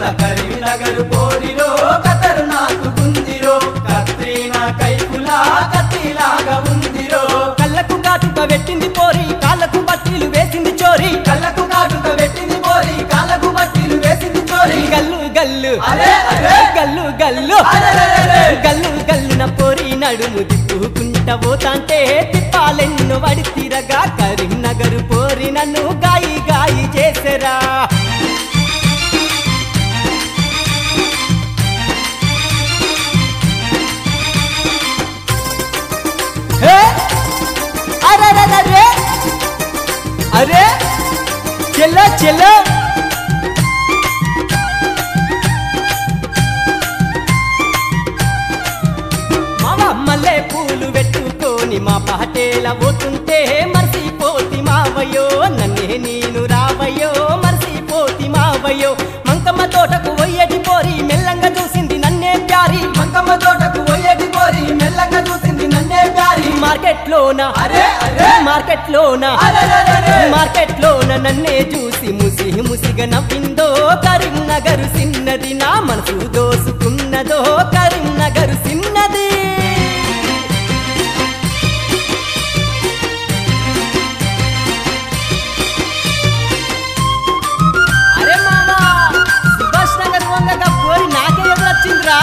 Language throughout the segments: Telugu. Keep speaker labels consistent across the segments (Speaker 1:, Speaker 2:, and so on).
Speaker 1: కరీంనగర్ పోరిరో కతరు నాకు గుందిరో కత్రీనా కైపులా కత్తిలాగా ఉందిరో
Speaker 2: కళ్ళకు కాటుక పెట్టింది పోరి కాళ్ళకు బట్టీలు వేసింది చోరి
Speaker 1: కళ్ళకు కాటుక పెట్టింది పోరి కాళ్ళకు మట్టిలు వేసింది చోరి
Speaker 2: గల్లు గల్లు
Speaker 1: అరే, అరే.
Speaker 2: గల్లు గల్లు
Speaker 1: అరెరెరెరె.
Speaker 2: గల్లు గల్లున పోరి నడుము తిప్పుకుంట పోతాంటే తిప్పాలెన్ను వడి తిరగా కరీంనగర్ పోరి నన్ను గాయి గాయి చేసరా హే! అరెరెరెరె! అరే చెల్ల చెల్ల మామ మల్లె పూలు పెట్టుకొని మా పహటేల పోతుంటే మర్చిపోతి మావయ్యో నన్నే నేను రావయ్యో మర్చిపోతి మావయ్యో మంకమ్మ తోటకు పోయేటి పోరి మెల్లంగా చూసింది నన్నే ప్యారి
Speaker 1: మంకమ్మ తోటకు పోయేటి పోరి మెల్లగా చూసింది నన్నే ప్యారి
Speaker 2: మార్కెట్ లోన
Speaker 1: అరే, అరే.
Speaker 2: మార్కెట్ లోన
Speaker 1: అరెరెరెరె.
Speaker 2: మార్కెట్ లోన నన్నే చూసి ముసి ముసిగా నవ్విందో కరీంనగర్ సిన్నది నా మనసు దోసుకున్నదో కరీంనగర్ సిన్నది అరే మామా సుభాష్ నగర్ వంగగా పోరి నాకే ఎదురొచ్చిందిరా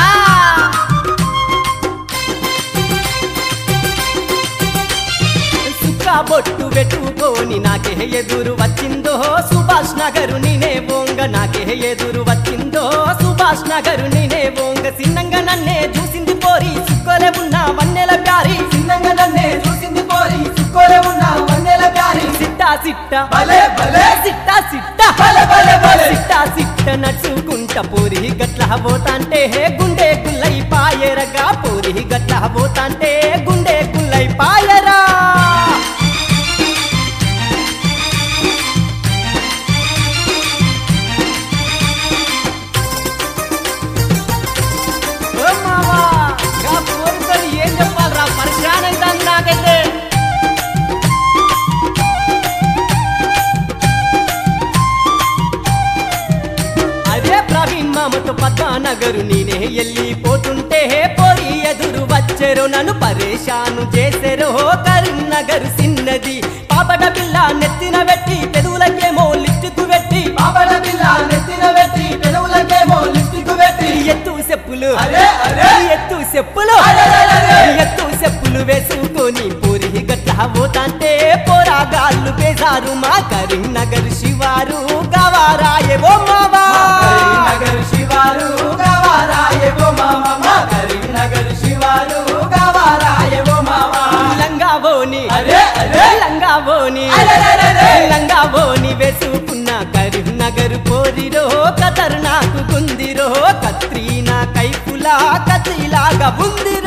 Speaker 2: సుక్క బొట్టు పెట్టుకొని నాకే ఎదురు వచ్చిందో సుభాష్ నగరు నేనే బొంగ నాకే ఎదురు వచ్చిందో సుభాష్ నగరు నేనే బొంగ చిన్నంగా నన్నే చూసింది పోరి సుక్కలే ఉన్న వన్నెల ప్యారి
Speaker 1: చిన్నంగా నన్నే చూసింది పోరి సుక్కోలే ఉన్న వన్నెల ప్యారి
Speaker 2: సిట్టా సిట్ట
Speaker 1: భలే భలే
Speaker 2: సిట్టా సిట్ట
Speaker 1: భలే భలే భలే
Speaker 2: సిట్టా సిట్ట నడుచుకుంట పోరి గట్ల పోతాంటే గుండె గుల్లై పాయరగా పోరి గట్ల పోతాంటే గుండె గుల్లై పాయరా ఓ మావా, గా పోరుతో ఏం చెప్పాలరా పరిశ్రాన అవుతాంది నాకైతే అదే ప్రవీణ్ మామతో పద్మానగరు నేనే వెళ్ళిపోతుంటే పోరి ఎదురు వచ్చెరు నన్ను పరేషాను చేసెరు కరీంనగర్ సిన్నది పాపట పిల్ల నెత్తిన పెట్టి పెదవులకేమో లిప్టిక్ పెట్టి
Speaker 1: పాపల పిల్ల నెత్తిన పెట్టి పెదవులకేమో లిప్స్టిక్ పెట్టి
Speaker 2: ఎత్తు చెప్పులు
Speaker 1: అరే, అరే.
Speaker 2: ఎత్తు చెప్పులు
Speaker 1: అరెరెరెరె.
Speaker 2: ఎత్తు చెప్పులు వేసుకొని పూరి గట్ల పోతాంటే పోరాగాళ్ళు బేజారు మా కరీంనగర్ శివారు గవారాయే ఓ మావా
Speaker 1: కరీంనగర్ శివారు గవారాయేవో మామ మా కరీంనగర్ శివారు గవారాయేవో మామ
Speaker 2: లంగావోని
Speaker 1: అరే అరే
Speaker 2: లంగావోని
Speaker 1: అరెరెరెరె.
Speaker 2: లంగావోని వేసుకున్న కరీంనగర్ పోరిరో కతర్ నాకు గుందిరో కత్రీనా కైపులా కత్తిలాగా ఉందిరో